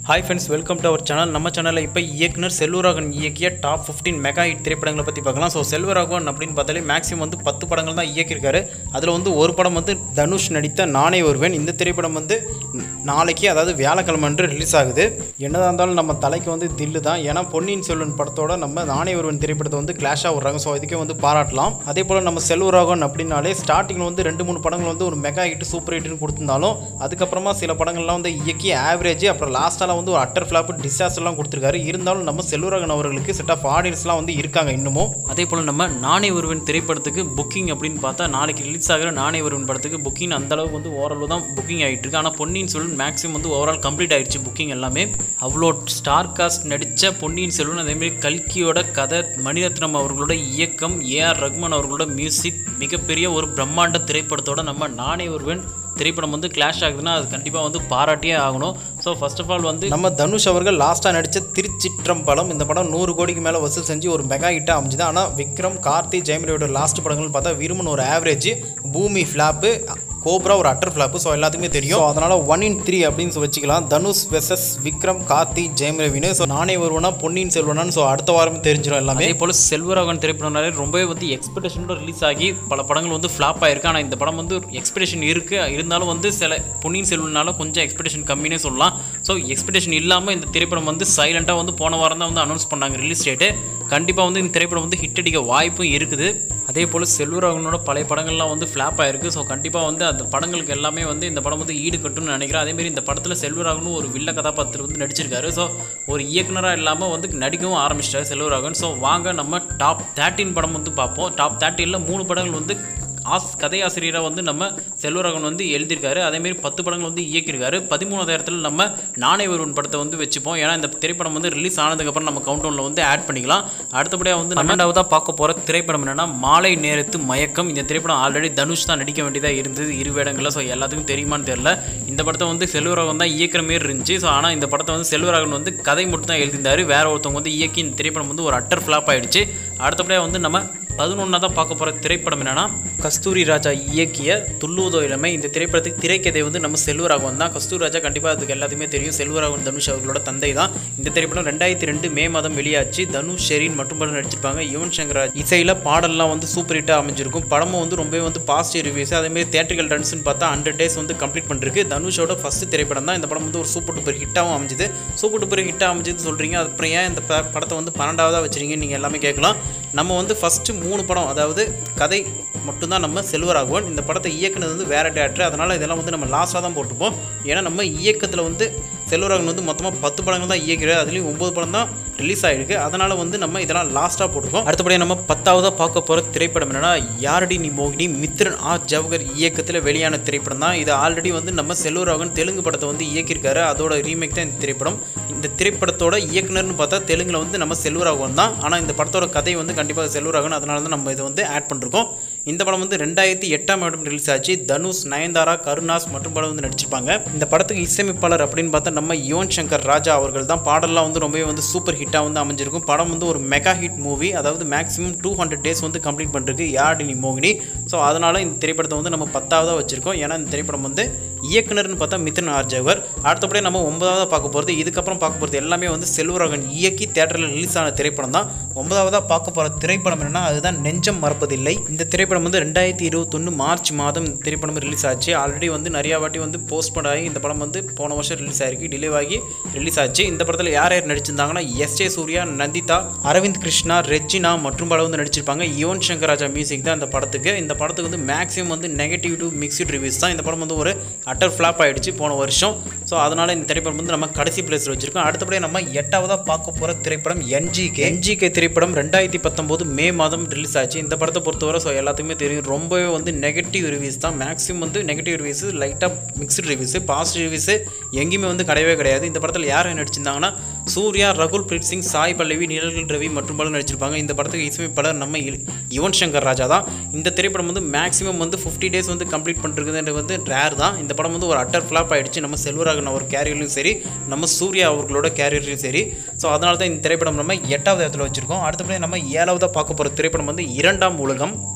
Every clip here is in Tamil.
hi friends welcome to our channel நம்ம சேனலில் இப்போ இயக்குனர் செல்வராகவன் இயக்கிய டாப் 15 மெகா ஹிட் திரைப்படங்களை பற்றி பார்க்கலாம் ஸோ செல்வராகவன் அப்படின்னு பார்த்தாலே மேக்ஸிமம் வந்து பத்து படங்கள் தான் இயக்கியிருக்காரு அதில் வந்து ஒரு படம் வந்து தனுஷ் நடித்த நானே ஒருவன் இந்த திரைப்படம் வந்து நாளைக்கு அதாவது வியாழக்கிழமை அன்று ரிலீஸ் ஆகுது என்னதான் இருந்தாலும் நம்ம தலைக்கு வந்து தில்லு தான் ஏன்னா பொன்னியின் செல்வன் படத்தோட நம்ம நானே ஒருவன் திரைப்படத்தை வந்து கிளாஷாக விட்றாங்க ஸோ இதுக்கே வந்து பாராட்டலாம் அதே போல் நம்ம செல்வராகவன் அப்படின்னாலே ஸ்டார்டிங்கில் வந்து ரெண்டு மூணு படங்கள் வந்து ஒரு மெகா ஹிட் சூப்பர் ஹிட்னு கொடுத்திருந்தாலும் அதுக்கப்புறமா சில படங்கள்லாம் வந்து இயக்கி ஆவரேஜ் அப்புறம் லாஸ்ட்டால வந்து ஒரு அட்டர் ஃபிளாப் டிசாஸ்டர்லாம் கொடுத்துருக்காரு இருந்தாலும் நம்ம செல்வராகவன் அவர்களுக்கு செட் ஆஃப் ஆடியன்ஸ்லாம் வந்து இருக்காங்க இன்னமும் அதே போல் நம்ம நானே ஒருவன் திரைப்படத்துக்கு புக்கிங் அப்படின்னு பார்த்தா நாளைக்கு ரிலீஸ் ஆகிற நானே ஒருவன் படத்துக்கு புக்கிங் அந்த அளவுக்கு வந்து ஓரளவு தான் புக்கிங் ஆகிட்டு இருக்கு ஆனால் பொன்னியின் செல்வன் மேக்ஸிமம் வந்து ஓவரால் கம்ப்ளீட் ஆயிடுச்சு புக்கிங் எல்லாமே அவ்வளோ ஸ்டார் காஸ்ட் நடித்த பொன்னியின் செல்வன் அதேமாதிரி கல்கியோட கதை மணிரத்னம் அவர்களோட இயக்கம் ஏஆர் ரஹ்மான் அவர்களோட மியூசிக் மிகப்பெரிய ஒரு பிரம்மாண்ட திரைப்படத்தோட நம்ம நானே ஒருவன் திரைப்படம் வந்து கிளாஷ் ஆகுதுன்னா அது கண்டிப்பாக வந்து பாராட்டியே ஆகணும் ஸோ ஃபர்ஸ்ட் ஆஃப் ஆல் வந்து நம்ம தனுஷ் அவர்கள் லாஸ்ட்டாக நடித்த திருச்சிற்றம்பலம் இந்த படம் நூறு கோடிக்கு மேலே வசூல் செஞ்சு ஒரு மெகா ஹிட்டாக அமைஞ்சுது ஆனால் விக்ரம் கார்த்தி ஜெயமரியோட லாஸ்ட் படங்கள்னு பார்த்தா விரும்புன ஒரு ஆவரேஜ் பூமி ஃப்ளாப்பு கோப்ரா ஒரு அட்டர் ஃப்ளாப்பு ஸோ எல்லாத்துக்குமே தெரியும் ஸோ அதனால் ஒன் இன் த்ரீ அப்படின்னு சொல்லி வச்சுக்கலாம் தனுஷ் வெசஸ் விக்ரம் கார்த்தி ஜெயம் ரவின்னு ஸோ நானே வருவனா பொன்னியின் செல்வனான்னு ஸோ அடுத்த வாரமே தெரிஞ்சிடும் எல்லாமே அதே போல் செல்வராகவன் திரைப்படம்னாலே ரொம்பவே வந்து எக்ஸ்பெக்டேஷனோட ரிலீஸ் ஆகி பல படங்கள் வந்து ஃப்ளாப் ஆயிருக்கு ஆனால் இந்த படம் வந்து எக்ஸ்பெக்டேஷன் இருக்குது இருந்தாலும் வந்து சில பொன்னியின் செல்வனால கொஞ்சம் எக்ஸ்பெக்டேஷன் கம்மினே சொல்லலாம் ஸோ எக்ஸ்பெக்டேஷன் இல்லாமல் இந்த திரைப்படம் வந்து சைலண்ட்டாக வந்து போன வாரம் தான் வந்து அனௌன்ஸ் பண்ணாங்க ரிலீஸ் டேட்டு கண்டிப்பாக வந்து இந்த திரைப்படம் வந்து ஹிட் அடிக்க வாய்ப்பும் இருக்குது அதே போல் செல்வராகவனோட பழைய படங்கள்லாம் வந்து ஃப்ளாப் ஆயிருக்கு ஸோ கண்டிப்பாக வந்து அந்த படங்களுக்கு எல்லாமே வந்து இந்த படம் வந்து ஈடு கட்டும்னு நினைக்கிறேன் அதேமாரி இந்த படத்தில் செல்வராகவனும் ஒரு வில்ல கதாபாத்திரம் வந்து நடிச்சிருக்காரு ஸோ ஒரு இயக்குனராக இல்லாமல் வந்து நடிக்கவும் ஆரம்பிச்சிட்டாரு செல்வராகவன் ஸோ வாங்க நம்ம டாப் தேர்ட்டின் படம் வந்து பார்ப்போம் டாப் தேர்ட்டினில் மூணு படங்கள் வந்து ஆஸ் கதையாசிரியராக வந்து நம்ம செல்வராகவன் வந்து எழுதியிருக்காரு அதேமாரி பத்து படங்கள் வந்து இயக்கியிருக்காரு பதிமூணாவது இடத்துல நம்ம நானே ஒருவன் படத்தை வந்து வச்சுப்போம் ஏன்னா இந்த திரைப்படம் வந்து ரிலீஸ் ஆனதுக்கப்புறம் நம்ம கவுண்டவுனில் வந்து ஆட் பண்ணிக்கலாம் அடுத்தபடியாக வந்து பன்னெண்டாவதாக பார்க்க போகிற திரைப்படம் என்னன்னா மாலை நேரத்து மயக்கம் இந்த திரைப்படம் ஆல்ரெடி தனுஷ் தான் நடிக்க வேண்டியதாக இருந்தது இரு வேடங்களில் ஸோ எல்லாத்துக்கும் தெரியுமான்னு தெரியல இந்த படத்தை வந்து செல்வராகவன் தான் இயக்கிற மாரி இருந்துச்சு ஸோ ஆனால் இந்த படத்தை வந்து செல்வராகவன் வந்து கதை மட்டும் தான் எழுதியிருந்தாரு வேற ஒருத்தவங்க வந்து இயக்கி இந்த திரைப்படம் வந்து ஒரு அட்டர் ஃப்ளாப் ஆயிடுச்சு அடுத்தபடியாக வந்து நம்ம பதினொன்றாவது பார்க்க போகிற திரைப்படம் என்னன்னா கஸ்தூரி ராஜா இயக்கிய துள்ளுவதோ இளமை இந்த திரைப்படத்துக்கு திரைக்கதை வந்து நம்ம செல்வராகவன் தான் கஸ்தூரி ராஜா கண்டிப்பாக அதுக்கு எல்லாத்துக்குமே தெரியும் செல்வராகவன் தனுஷ் அவர்களோட தந்தை தான் இந்த திரைப்படம் ரெண்டாயிரத்தி ரெண்டு மே மாதம் வெளியாச்சு தனுஷ் ஷெரீன் மற்றும் படம் நடிச்சிருப்பாங்க யுவன் சங்கர் ராஜ் இசையில் பாடல்லாம் வந்து சூப்பர் ஹிட்டாக அமைஞ்சிருக்கும் படமும் வந்து ரொம்பவே வந்து பாசிட்டிவ் ரிவ்யூஸ் அதேமாதிரி தேட்டரிக்கல் ரன்ஸ்னு பார்த்தா ஹண்ட்ரட் டேஸ் வந்து கம்ப்ளீட் பண்ணிருக்கு தனுஷோட ஃபஸ்ட் திரைப்படம் தான் இந்த படம் வந்து ஒரு சூப்பர் டூப்பர் ஹிட்டாகவும் அமைஞ்சுது சூப்பர் டூப்பர் ஹிட்டாக அமைஞ்சது சொல்கிறீங்க அப்புறம் ஏன் இந்த ப- படத்தை வந்து பன்னெண்டாவதாக வச்சுருங்கன்னு நீங்கள் எல்லாமே கேட்கலாம் நம்ம வந்து ஃபஸ்ட்டு மூணு படம் அதாவது கதை மட்டும்தான் நம்ம செல்வராகவன் இந்த படத்தை இயக்குனது வந்து வேற டேரக்டர் அதனால் இதெல்லாம் வந்து நம்ம லாஸ்ட்டாக தான் போட்டுப்போம் ஏன்னா நம்ம இயக்கத்தில் வந்து செல்வராகவன் வந்து மொத்தமாக பத்து படங்கள் தான் இயக்கிறார் அதுலேயும் ஒம்பது படம் தான் ரிலீஸ் ஆகிருக்கு அதனால் வந்து நம்ம இதெல்லாம் லாஸ்ட்டாக போட்டிருக்கோம் அடுத்தபடியாக நம்ம பத்தாவதாக பார்க்க போகிற திரைப்படம் என்னன்னா யாரடி நீ மோகினி மித்ரன் ஆர் ஜவஹர் இயக்கத்தில் வெளியான திரைப்படம் தான் இது ஆல்ரெடி வந்து நம்ம செல்வராகவன் தெலுங்கு படத்தை வந்து இயக்கியிருக்காரு அதோட ரீமேக் தான் இந்த திரைப்படம் இந்த திரைப்படத்தோட இயக்குனர்னு பார்த்தா தெலுங்குல வந்து நம்ம செல்வராகவன் தான் ஆனால் இந்த படத்தோட கதை வந்து கண்டிப்பாக செல்வராகவன் அதனால தான் நம்ம இதை வந்து ஆட் பண்ணிருக்கோம் இந்த படம் வந்து ரெண்டாயிரத்தி எட்டாம் ஆண்டு ரிலீஸ் ஆச்சு தனுஷ் நயன்தாரா கருணாஸ் மற்றும் படம் வந்து நடிச்சிருப்பாங்க இந்த படத்துக்கு இசையமைப்பாளர் அப்படின்னு பார்த்தா நம்ம யுவன் சங்கர் ராஜா அவர்கள் தான் பாடல்லாம் வந்து ரொம்பவே வந்து சூப்பர் ஹிட்டாக வந்து அமைஞ்சிருக்கும் படம் வந்து ஒரு மெகா ஹிட் மூவி அதாவது மேக்ஸிமம் டூ ஹண்ட்ரட் டேஸ் வந்து கம்ப்ளீட் பண்ணிருக்கு யாடினி மோகினி ஸோ அதனால் இந்த திரைப்படத்தை வந்து நம்ம பத்தாவதாக வச்சுருக்கோம் ஏன்னா இந்த திரைப்படம் வந்து இயக்குனர்னு பார்த்தா மிதுன் ஆர் ஜவஹர் அடுத்தபடியே நம்ம ஒன்பதாவதாக பார்க்க போகிறது இதுக்கப்புறம் பார்க்க போகிறது எல்லாமே வந்து செல்வராகவன் இயக்கி தேட்டரில் ரிலீஸ் ஆன திரைப்படம் தான் ஒன்பதாவதாக பார்க்க போகிற திரைப்படம் என்னன்னா அதுதான் நெஞ்சம் மறப்பதில்லை இந்த திரைப்படம் வந்து ரெண்டாயிரத்தி இருபத்தொன்று மார்ச் மாதம் இந்த திரைப்படம் ரிலீஸ் ஆச்சு ஆல்ரெடி வந்து நிறையா வாட்டி வந்து போஸ்ட்போன் ஆகி இந்த படம் வந்து போன வருஷம் ரிலீஸ் ஆயிருக்கு டிலே ஆகி ரிலீஸ் ஆச்சு இந்த படத்தில் யார் யார் நடிச்சிருந்தாங்கன்னா எஸ் ஜே சூர்யா நந்திதா அரவிந்த் கிருஷ்ணா ரெஜினா மற்றும் படம் வந்து நடிச்சிருப்பாங்க யுவன் சங்கர் ராஜா மியூசிக் தான் இந்த படத்துக்கு இந்த படத்துக்கு வந்து மேக்ஸிமம் வந்து நெகட்டிவ் டு மிக்ஸ்டு ரிவ்யூஸ் தான் இந்த படம் வந்து ஒரு அட்டர் ஃப்ளாப் ஆயிடுச்சு போன வருஷம் ஸோ அதனால் இந்த திரைப்படம் வந்து நம்ம கடைசி பிளேஸில் வச்சிருக்கோம் அடுத்தபடியே நம்ம எட்டாவதாக பார்க்க போகிற திரைப்படம் என்ஜிகே என்ஜிகே திரைப்படம் ரெண்டாயிரத்தி பத்தொம்போது மே மாதம் ரிலீஸ் ஆச்சு இந்த படத்தை பொறுத்தவரை ஸோ எல்லாத்துக்குமே தெரியும் ரொம்பவே வந்து நெகட்டிவ் ரிவ்யூஸ் தான் மேக்ஸிமம் வந்து நெகட்டிவ் ரிவ்யூஸ் லைட்டாக மிக்ஸ்டு ரிவ்யூஸ் பாசிட்டிவ் ரிவ்யூஸ் எங்கேயுமே வந்து கிடையவே கிடையாது இந்த படத்தில் யார் நடிச்சிருந்தாங்கன்னா சூர்யா ரகுல் பிரீத் சிங் சாய் பல்லவி நீலகல் ரவி மற்றும் பலர் நடிச்சிருப்பாங்க இந்த படத்துக்கு இசையமைப்பாளர் நம்ம இ- யுவன் சங்கர் ராஜா தான் இந்த திரைப்படம் வந்து மேக்ஸிமம் வந்து ஃபிஃப்டி டேஸ் வந்து கம்ப்ளீட் பண்ணிருக்குதுன்றது வந்து ரேர் தான் இந்த படம் வந்து ஒரு அட்டர் ஃப்ளாப் ஆயிடுச்சு நம்ம செல்வராகன் அவர் கேரியர்லையும் சரி நம்ம சூர்யா அவர்களோட கேரியர்லையும் சரி ஸோ அதனால தான் இந்த திரைப்படம் நம்ம எட்டாவது இடத்துல வச்சிருக்கோம் அடுத்தபடி நம்ம ஏழாவதாக பார்க்க போகிற திரைப்படம் வந்து இரண்டாம் உலகம்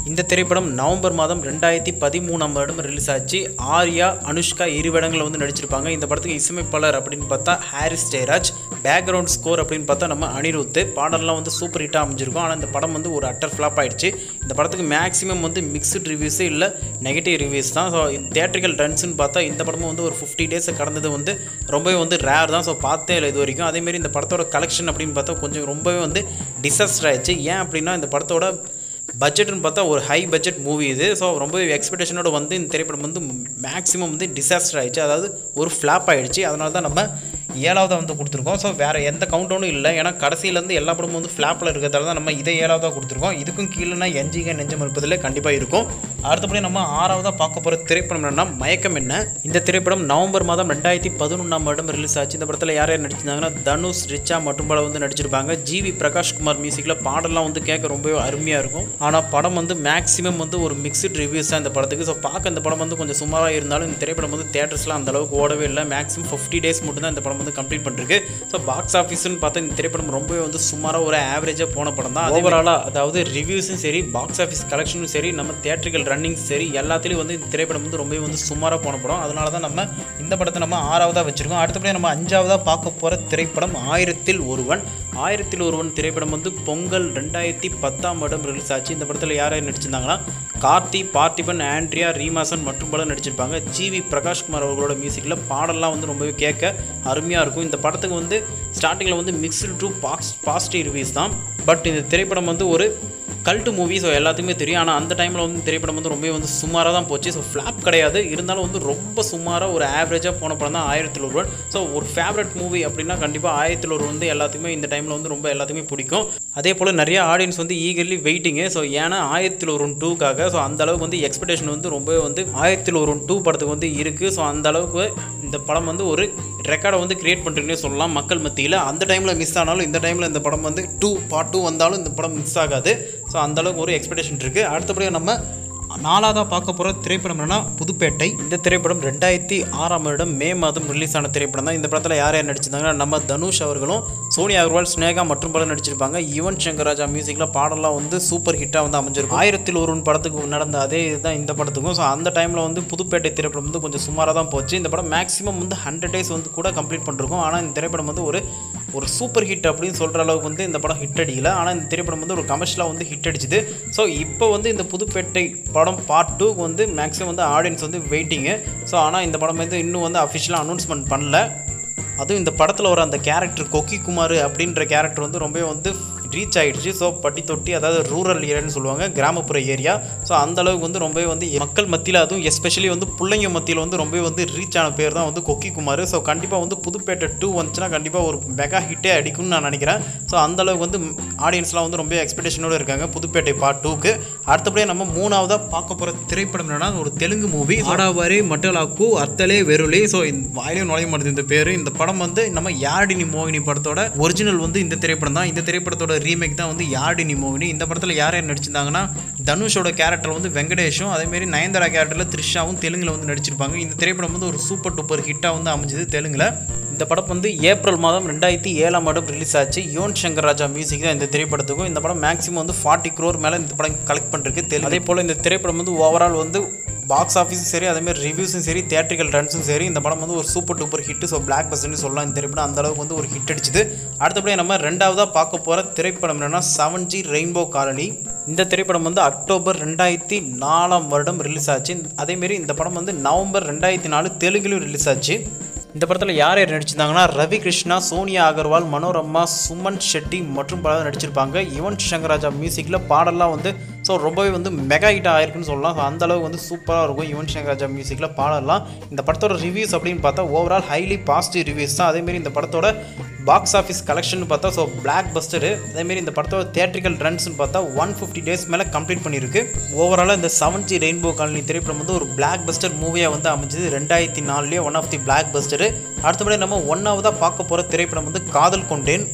இந்த திரைப்படம் நவம்பர் மாதம் ரெண்டாயிரத்தி பதிமூணாம் வருடம் ரிலீஸ் ஆச்சு ஆர்யா அனுஷ்கா இரு இடங்களில் வந்து நடிச்சிருப்பாங்க இந்த படத்துக்கு இசையமைப்பாளர் அப்படின்னு பார்த்தா ஹாரிஸ் ஜெயராஜ் பேக்ரவுண்ட் ஸ்கோர் அப்படின்னு பார்த்தா நம்ம அனிருத் பாடல்லாம் வந்து சூப்பர் ஹிட்டாக அமைஞ்சிருக்கும் ஆனால் இந்த படம் வந்து ஒரு அட்டர் ஃப்ளாப் ஆயிடுச்சு இந்த படத்துக்கு மேக்ஸிமம் வந்து மிக்ஸ்டு ரிவ்யூஸே இல்லை நெகட்டிவ் ரிவ்யூஸ் தான் ஸோ தேட்ரிக்கல் ரன்ஸ்னு பார்த்தா இந்த படமும் வந்து ஒரு ஃபிஃப்டி டேஸை கடந்தது வந்து ரொம்பவே வந்து ரேர் தான் ஸோ பார்த்தே இல்லை இது வரைக்கும் அதேமாரி இந்த படத்தோட கலெக்ஷன் அப்படின்னு பார்த்தா கொஞ்சம் ரொம்பவே வந்து டிசாஸ்டர் ஆயிடுச்சு ஏன் அப்படின்னா இந்த படத்தோட பட்ஜெட்னு பார்த்தா ஒரு ஹை பட்ஜெட் மூவி இது ஸோ ரொம்ப எக்ஸ்பெக்டேஷனோட வந்து இந்த திரைப்படம் வந்து மேக்ஸிமம் வந்து டிசாஸ்டர் ஆயிடுச்சு அதாவது ஒரு ஃப்ளாப் ஆயிடுச்சு அதனால தான் நம்ம ஏழாவதாக வந்து கொடுத்துருக்கோம் ஸோ வேறு எந்த கவுண்டவுனும் இல்லை ஏன்னா கடைசியிலேருந்து எல்லா படமும் வந்து ஃப்ளாப்பில் இருக்கிறதால தான் நம்ம இதை ஏழாவதாக கொடுத்துருக்கோம் இதுக்கும் கீழேனா எஞ்சிக நெஞ்சம் இருப்பதில் கண்டிப்பாக இருக்கும் அடுத்தபடி நம்ம ஆறாவதாக பார்க்க போகிற திரைப்படம் என்னன்னா மயக்கம் என்ன இந்த திரைப்படம் நவம்பர் மாதம் ரெண்டாயிரத்தி பதினொன்றாம் வருடம் ரிலீஸ் ஆச்சு இந்த படத்தில் யார் யார் நடிச்சிருந்தாங்கன்னா தனுஷ் ரிச்சா மற்றும் பல வந்து நடிச்சிருப்பாங்க ஜிவி பிரகாஷ் குமார் மியூசிக்கில் பாடலாம் வந்து கேட்க ரொம்பவே அருமையாக இருக்கும் ஆனால் படம் வந்து மேக்ஸிமம் வந்து ஒரு மிக்ஸ்டு ரிவ்யூஸ் தான் இந்த படத்துக்கு ஸோ பார்க்க இந்த படம் வந்து கொஞ்சம் சுமாராக இருந்தாலும் இந்த திரைப்படம் வந்து தேட்டர்ஸ்லாம் அந்த அளவுக்கு ஓடவே இல்லை மேக்ஸிமம் ஃபிஃப்டி டேஸ் மட்டும் தான் இந்த படம் வந்து கம்ப்ளீட் பண்ணிருக்கு ஸோ பாக்ஸ் ஆஃபீஸ்னு பார்த்தா இந்த திரைப்படம் ரொம்பவே வந்து சுமாராக ஒரு ஆவரேஜாக போன படம் தான் ஓவராலாக அதாவது ரிவ்யூஸும் சரி பாக்ஸ் ஆஃபீஸ் கலெக்ஷனும் சரி நம்ம தேட்ரிக்கல் ரன்னிங் சரி எல்லாத்துலேயும் வந்து இந்த திரைப்படம் வந்து ரொம்பவே வந்து சுமாராக போன படம் அதனால தான் நம்ம இந்த படத்தை நம்ம ஆறாவதாக வச்சுருக்கோம் அடுத்தபடியாக நம்ம அஞ்சாவதாக பார்க்க போகிற திரைப்படம் ஆயிரத்தில் ஒருவன் ஆயிரத்தில் ஒருவன் திரைப்படம் வந்து பொங்கல் ரெண்டாயிரத்தி பத்தாம் வருடம் ரிலீஸ் ஆச்சு இந்த படத்தில் யார் யார் நடிச்சிருந்தாங்கன்னா கார்த்தி பார்த்திபன் ஆண்ட்ரியா ரீமாசன் மற்றும் பலர் நடிச்சிருப்பாங்க ஜிவி பிரகாஷ்குமார் அவர்களோட மியூசிக்கில் பாடல்லாம் வந்து ரொம்பவே கேட்க அருமையாக இருக்கும் இந்த படத்துக்கு வந்து ஸ்டார்டிங்கில் வந்து மிக்ஸ்டு டு பாஸ் பாசிட்டிவ் ரிவ்யூஸ் தான் பட் இந்த திரைப்படம் வந்து ஒரு கல்ட்டு மூவி ஸோ எல்லாத்துக்குமே தெரியும் ஆனால் அந்த டைமில் வந்து திரைப்படம் வந்து ரொம்பவே வந்து சுமாராக தான் போச்சு ஸோ ஃப்ளாப் கிடையாது இருந்தாலும் வந்து ரொம்ப சுமாராக ஒரு ஆவரேஜாக போன படம் தான் ஆயிரத்தில் ஒருவன் ஸோ ஒரு ஃபேவரட் மூவி அப்படின்னா கண்டிப்பாக ஆயிரத்தில் ஒரு வந்து எல்லாத்துக்குமே இந்த டைமில் வந்து ரொம்ப எல்லாத்துக்குமே பிடிக்கும் அதே போல் நிறைய ஆடியன்ஸ் வந்து ஈகர்லி வெயிட்டிங்கு ஸோ ஏன்னா ஆயிரத்தில் ஒரு டூக்காக ஸோ அந்த அளவுக்கு வந்து எக்ஸ்பெக்டேஷன் வந்து ரொம்பவே வந்து ஆயிரத்தில் ஒரு டூ படத்துக்கு வந்து இருக்குது ஸோ அந்த அளவுக்கு இந்த படம் வந்து ஒரு ரெக்கார்டை வந்து கிரியேட் பண்ணுறீங்கன்னு சொல்லலாம் மக்கள் மத்தியில் அந்த டைமில் மிஸ் ஆனாலும் இந்த டைமில் இந்த படம் வந்து டூ பார்ட் டூ வந்தாலும் இந்த படம் மிஸ் ஆகாது ஸோ அந்த அளவுக்கு ஒரு எக்ஸ்பெக்டேஷன் இருக்குது அடுத்தபடியாக நம்ம நாலாவதாக பார்க்க போகிற திரைப்படம் என்னன்னா புதுப்பேட்டை இந்த திரைப்படம் ரெண்டாயிரத்தி ஆறாம் வருடம் மே மாதம் ரிலீஸ் ஆன திரைப்படம் தான் இந்த படத்தில் யார் யார் நடிச்சிருந்தாங்கன்னா நம்ம தனுஷ் அவர்களும் சோனியா அகர்வால் ஸ்னேகா மற்றும் பலர் நடிச்சிருப்பாங்க யுவன் சங்கர் ராஜா மியூசிக்கில் பாடலாம் வந்து சூப்பர் ஹிட்டாக வந்து அமைஞ்சிருக்கும் ஆயிரத்தில் ஒரு படத்துக்கு நடந்த அதே இதுதான் இந்த படத்துக்கும் ஸோ அந்த டைமில் வந்து புதுப்பேட்டை திரைப்படம் வந்து கொஞ்சம் சுமாராக தான் போச்சு இந்த படம் மேக்ஸிமம் வந்து ஹண்ட்ரட் டேஸ் வந்து கூட கம்ப்ளீட் பண்ணிருக்கோம் ஆனால் இந்த திரைப்படம் வந்து ஒரு ஒரு சூப்பர் ஹிட் அப்படின்னு சொல்கிற அளவுக்கு வந்து இந்த படம் ஹிட் அடிக்கல ஆனால் இந்த திரைப்படம் வந்து ஒரு கமர்ஷியலாக வந்து ஹிட் அடிச்சுது ஸோ இப்போ வந்து இந்த புதுப்பேட்டை படம் பார்ட் டூக்கு வந்து மேக்ஸிமம் வந்து ஆடியன்ஸ் வந்து வெயிட்டிங்கு ஸோ ஆனால் இந்த படம் வந்து இன்னும் வந்து அஃபிஷியலாக அனௌன்ஸ்மெண்ட் பண்ணல அதுவும் இந்த படத்தில் வர அந்த கேரக்டர் கொக்கி குமார் அப்படின்ற கேரக்டர் வந்து ரொம்பவே வந்து ரீச் ஆகிடுச்சு ஸோ பட்டி தொட்டி அதாவது ரூரல் ஏரியான்னு சொல்லுவாங்க கிராமப்புற ஏரியா ஸோ அந்த அளவுக்கு வந்து ரொம்பவே வந்து மக்கள் மத்தியில் அதுவும் எஸ்பெஷலி வந்து பிள்ளைங்க மத்தியில் வந்து ரொம்பவே வந்து ரீச் ஆன பேர் தான் வந்து கொக்கி குமார் ஸோ கண்டிப்பாக வந்து புதுப்பேட்டை டூ வந்துச்சுன்னா கண்டிப்பாக ஒரு மெகா ஹிட்டே அடிக்கும்னு நான் நினைக்கிறேன் ஸோ அந்த அளவுக்கு வந்து ஆடியன்ஸ்லாம் வந்து ரொம்ப எக்ஸ்பெக்டேஷனோடு இருக்காங்க புதுப்பேட்டை பார்ட் டூக்கு அடுத்தபடியாக நம்ம மூணாவதாக பார்க்க போகிற திரைப்படம் என்னன்னா ஒரு தெலுங்கு மூவி ஆடாவாரி மட்டலாக்கு அத்தலே வெருளி ஸோ இந்த வாயிலையும் நுழைய மாட்டேது இந்த பேர் இந்த படம் வந்து நம்ம யாடினி மோகினி படத்தோட ஒரிஜினல் வந்து இந்த திரைப்படம் தான் இந்த திரைப்படத்தோட ரீமேக் தான் வந்து யாடினி மோகினி இந்த படத்தில் யார் யார் நடிச்சிருந்தாங்கன்னா தனுஷோட கேரக்டர் வந்து வெங்கடேஷும் அதேமாரி நயன்தாரா கேரக்டரில் த்ரிஷாவும் தெலுங்கில் வந்து நடிச்சிருப்பாங்க இந்த திரைப்படம் வந்து ஒரு சூப்பர் டூப்பர் ஹிட்டாக வந்து அமைஞ்சது தெலுங்கில் இந்த படம் வந்து ஏப்ரல் மாதம் ரெண்டாயிரத்தி ஏழாம் ஆண்டு ரிலீஸ் ஆச்சு யுவன் சங்கர் ராஜா மியூசிக் தான் இந்த திரைப்படத்துக்கும் இந்த படம் மேக்ஸிமம் வந்து ஃபார்ட்டி க்ரோர் மேலே இந்த படம் கலெக்ட் பண்ணிருக்கு தெலுங்கு அதே போல் இந்த திரைப்படம் வந்து ஓவரால் வந்து பாக்ஸ் ஆஃபீஸும் சரி அதேமாதிரி ரிவ்யூஸும் சரி தேட்ரிக்கல் ரன்ஸும் சரி இந்த படம் வந்து ஒரு சூப்பர் டூப்பர் ஹிட்டு ஸோ பிளாக் பஸ்ட்னு சொல்லலாம் இந்த திரைப்படம் அந்த அளவுக்கு வந்து ஒரு ஹிட் அடிச்சுது அடுத்தபடியாக நம்ம ரெண்டாவதாக பார்க்க போகிற திரைப்படம் என்னன்னா செவன் ஜி ரெயின்போ காலனி இந்த திரைப்படம் வந்து அக்டோபர் ரெண்டாயிரத்தி நாலாம் வருடம் ரிலீஸ் ஆச்சு அதேமாரி இந்த படம் வந்து நவம்பர் ரெண்டாயிரத்தி நாலு தெலுங்குலையும் ரிலீஸ் ஆச்சு இந்த படத்தில் யார் யார் நடிச்சிருந்தாங்கன்னா ரவி கிருஷ்ணா சோனியா அகர்வால் மனோரமா சுமன் ஷெட்டி மற்றும் பலர் நடிச்சிருப்பாங்க யுவன் சங்கராஜா மியூசிக்கில் பாடல்லாம் வந்து ஸோ ரொம்பவே வந்து மெகா ஹிட் ஆயிருக்குன்னு சொல்லலாம் ஸோ அந்த அளவுக்கு வந்து சூப்பராக இருக்கும் யுவன் சங்கராஜா மியூசிக்கில் பாடலாம் இந்த படத்தோட ரிவ்யூஸ் அப்படின்னு பார்த்தா ஓவரால் ஹைலி பாசிட்டிவ் ரிவ்யூஸ் தான் அதேமாரி இந்த படத்தோட பாக்ஸ் ஆஃபீஸ் கலெக்ஷன் பார்த்தா ஸோ பிளாக் பஸ்டரு அதேமாரி இந்த படத்தோட தேட்ரிக்கல் ரன்ஸ்னு பார்த்தா ஒன் ஃபிஃப்டி டேஸ் மேலே கம்ப்ளீட் பண்ணியிருக்கு ஓவராலாக இந்த செவன் ஜி ரெயின்போ காலனி திரைப்படம் வந்து ஒரு பிளாக் பஸ்டர் மூவியாக வந்து அமைஞ்சது ரெண்டாயிரத்தி நாலுலேயே one of the blockbuster அடுத்தபடி நம்ம ஒன்றாவதாக பார்க்க போகிற திரைப்படம் வந்து காதல் கொண்டேன்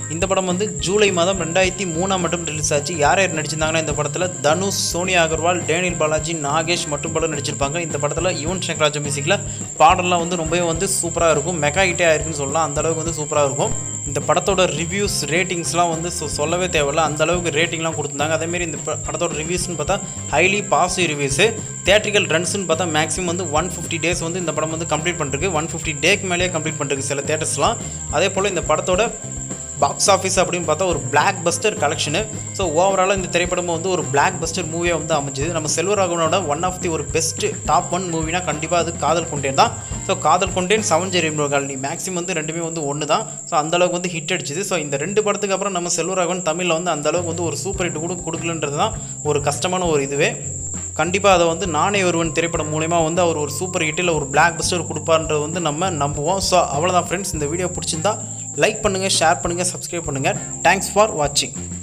இந்த படம் வந்து ஜூலை மாதம் ரெண்டாயிரத்தி மூணாம் மட்டும் ரிலீஸ் ஆச்சு யார் யார் நடிச்சிருந்தாங்கன்னா இந்த படத்தில் தனுஷ் சோனியா அகர்வால் டேனியல் பாலாஜி நாகேஷ் மற்றும் படம் நடிச்சிருப்பாங்க இந்த படத்தில் யுவன் சங்கர் ராஜா மியூசிக்கில் பாடல்லாம் வந்து ரொம்பவே வந்து சூப்பராக இருக்கும் மெகா ஹிட்டே ஆயிருக்குன்னு சொல்லலாம் அந்த அளவுக்கு வந்து சூப்பராக இருக்கும் இந்த படத்தோட ரிவ்யூஸ் ரேட்டிங்ஸ்லாம் வந்து சொ- சொல்லவே தேவையில்ல அந்த அளவுக்கு ரேட்டிங்லாம் கொடுத்துருந்தாங்க அதேமாரி இந்த ப- படத்தோட ரிவ்யூஸ்னு பார்த்தா ஹைலி பாசிட்டிவ் ரிவ்யூஸு தேட்ரிக்கல் ரன்ஸ்னு பார்த்தா மேக்ஸிமம் வந்து ஒன் ஃபிஃப்டி டேஸ் வந்து இந்த படம் வந்து கம்ப்ளீட் பண்ணிருக்கு ஒன் ஃபிஃப்டி டேக்கு மேலேயே கம்ப்ளீட் பண்ணிருக்கு சில தேட்டர்ஸ்லாம் அதே போல் இந்த படத்தோட பாக்ஸ் ஆஃபீஸ் அப்படின்னு பார்த்தா ஒரு பிளாக் பஸ்டர் கலெக்ஷனு ஸோ ஓவராலாக இந்த திரைப்படம் வந்து ஒரு பிளாக் பஸ்டர் மூவியாக வந்து அமைஞ்சுது நம்ம செல்வராகவனோட ஒன் ஆஃப் தி ஒரு பெஸ்ட் டாப் ஒன் மூவினா கண்டிப்பாக அது காதல் கொண்டேன் தான் ஸோ காதல் கொண்டேன் செவன் ஜெரி காலனி மேக்ஸிமம் வந்து ரெண்டுமே வந்து ஒன்று தான் ஸோ அந்த அளவுக்கு வந்து ஹிட் அடிச்சுது ஸோ இந்த ரெண்டு படத்துக்கு அப்புறம் நம்ம செல்வராகவன் தமிழில் வந்து அந்த அளவுக்கு வந்து ஒரு சூப்பர் ஹிட் கூட கொடுக்கலன்றது தான் ஒரு கஷ்டமான ஒரு இதுவே கண்டிப்பாக அதை வந்து நானே ஒருவன் திரைப்படம் மூலயமா வந்து அவர் ஒரு சூப்பர் ஹிட்டில் ஒரு பிளாக் பஸ்டர் கொடுப்பார்ன்றது வந்து நம்ம நம்புவோம் ஸோ அவ்வளோதான் ஃப்ரெண்ட்ஸ் இந்த வீடியோ பிடிச்சிருந்தா லைக் பண்ணுங்கள் ஷேர் பண்ணுங்கள் சப்ஸ்கிரைப் பண்ணுங்கள் தேங்க்ஸ் ஃபார் வாட்சிங்